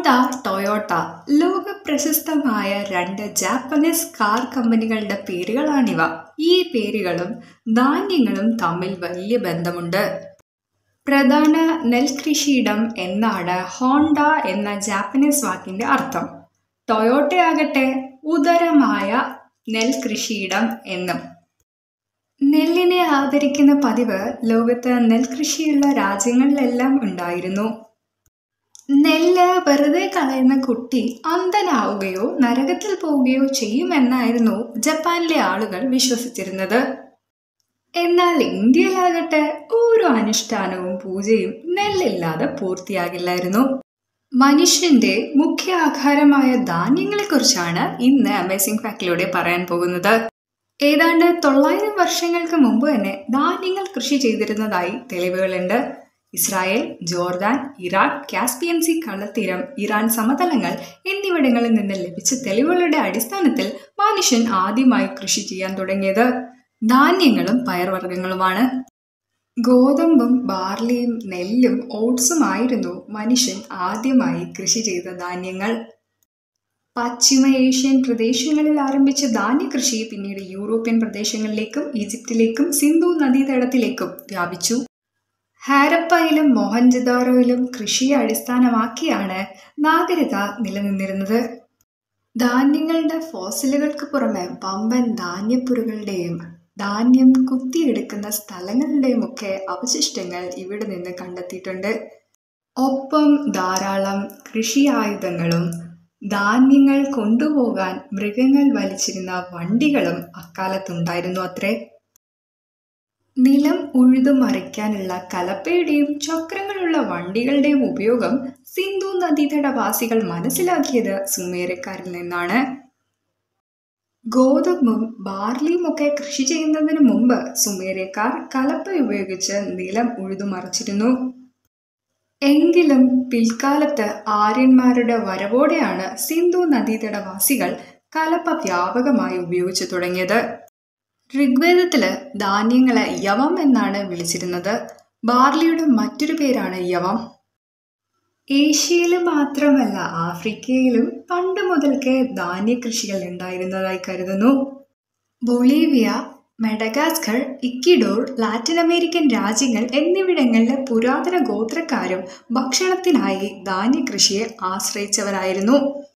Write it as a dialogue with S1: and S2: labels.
S1: Honda Toyota ലോക പ്രശസ്തമായ രണ്ട് ജാപ്പനീസ് കാർ കമ്പനികളുടെ പേരുകളാണിവ ഈ പേരുകളും ധാന്യങ്ങളും തമ്മിൽ വലിയ ബന്ധമുണ്ട് പ്രധാന നെൽകൃഷിയിടം എന്നാണ് ഹോണ്ട എന്ന ജാപ്പനീസ് വാക്കിന്റെ അർത്ഥം ടൊയോട്ടയാകട്ടെ ഉദരമായ നെൽകൃഷിയിടം എന്നും നെല്ലിനെ ആദരിക്കുന്ന പതിവ് ലോകത്ത് നെൽകൃഷിയുള്ള രാജ്യങ്ങളിലെല്ലാം ഉണ്ടായിരുന്നു നെല്ല് വെറുതെ കളയുന്ന കുട്ടി അന്ധനാവുകയോ നരകത്തിൽ പോവുകയോ ചെയ്യുമെന്നായിരുന്നു ജപ്പാനിലെ ആളുകൾ വിശ്വസിച്ചിരുന്നത് എന്നാൽ ഇന്ത്യയിലാകട്ടെ ഓരോ അനുഷ്ഠാനവും പൂജയും നെല്ലില്ലാതെ പൂർത്തിയാകില്ലായിരുന്നു മനുഷ്യന്റെ മുഖ്യ ആഹാരമായ ധാന്യങ്ങളെക്കുറിച്ചാണ് ഇന്ന് അമേസിംഗ് ഫാക്ടിലൂടെ പറയാൻ പോകുന്നത് ഏതാണ്ട് തൊള്ളായിരം വർഷങ്ങൾക്ക് മുമ്പ് തന്നെ ധാന്യങ്ങൾ കൃഷി ചെയ്തിരുന്നതായി തെളിവുകളുണ്ട് Israel Jordan Iraq Caspian sea കടൽത്തീരം ഇറാൻ സമതലങ്ങൾ എന്നിവിടങ്ങളിൽ നിന്ന് ലഭിച്ച തെളിവുകളുടെ അടിസ്ഥാനത്തിൽ മനുഷ്യൻ ആദ്യമായി കൃഷി ചെയ്യാൻ തുടങ്ങിയത് ധാന്യങ്ങളും പയർവർഗ്ഗങ്ങളുമാണ് ഗോതമ്പും ബാർലിയും നെല്ലും ഓട്സുമായിരുന്നു മനുഷ്യൻ ആദ്യമായി കൃഷി ചെയ്ത ധാന്യങ്ങൾ പശ്ചിമ ഏഷ്യൻ പ്രദേശങ്ങളിൽ ആരംഭിച്ച ധാന്യകൃഷി പിന്നീട് യൂറോപ്യൻ പ്രദേശങ്ങളിലേക്കും ഈജിപ്തിലേക്കും സിന്ധു നദീതടത്തിലേക്കും വ്യാപിച്ചു ഹാരപ്പയിലും മോഹൻജദാരോയിലും കൃഷിയെ അടിസ്ഥാനമാക്കിയാണ് നാഗരികത നിലനിന്നിരുന്നത് ധാന്യങ്ങളുടെ ഫോസിലുകൾക്ക് പുറമെ വമ്പൻ ധാന്യപ്പുരകളുടെയും ധാന്യം കുത്തിയെടുക്കുന്ന സ്ഥലങ്ങളുടെയുമൊക്കെ അവശിഷ്ടങ്ങൾ ഇവിടെ നിന്ന് കണ്ടെത്തിയിട്ടുണ്ട് ഒപ്പം ധാരാളം കൃഷി ആയുധങ്ങളും ധാന്യങ്ങൾ കൊണ്ടുപോകാൻ മൃഗങ്ങൾ വലിച്ചിരുന്ന വണ്ടികളും അക്കാലത്തുണ്ടായിരുന്നു അത്രേ നിലം ഉഴുതു മറിക്കാനുള്ള കലപ്പയുടെയും ചക്രങ്ങളുള്ള വണ്ടികളുടെയും ഉപയോഗം സിന്ധു നദീതടവാസികൾ മനസ്സിലാക്കിയത് സുമേരക്കാരിൽ നിന്നാണ് ഗോതമ്പും ബാർലിയും ഒക്കെ കൃഷി ചെയ്യുന്നതിന് മുമ്പ് സുമേരക്കാർ കലപ്പ ഉപയോഗിച്ച് നിലം ഉഴുതു മറിച്ചിരുന്നു എങ്കിലും പിൽക്കാലത്ത് ആര്യന്മാരുടെ വരവോടെയാണ് സിന്ധു നദീതടവാസികൾ കലപ്പ വ്യാപകമായി ഉപയോഗിച്ചു തുടങ്ങിയത് ഋഗ്വേദത്തില് ധാന്യങ്ങളെ യവം എന്നാണ് വിളിച്ചിരുന്നത് ബാർലിയുടെ മറ്റൊരു പേരാണ് യവം ഏഷ്യയിൽ മാത്രമല്ല ആഫ്രിക്കയിലും പണ്ട് മുതൽക്കേ ധാന്യകൃഷികൾ ഉണ്ടായിരുന്നതായി കരുതുന്നു Bolivia Madagascar Ecuador Latin American രാജ്യങ്ങൾ എന്നിവിടങ്ങളിലെ പുരാതന ഗോത്രക്കാരും ഭക്ഷണത്തിനായി ധാന്യകൃഷിയെ ആശ്രയിച്ചവരായിരുന്നു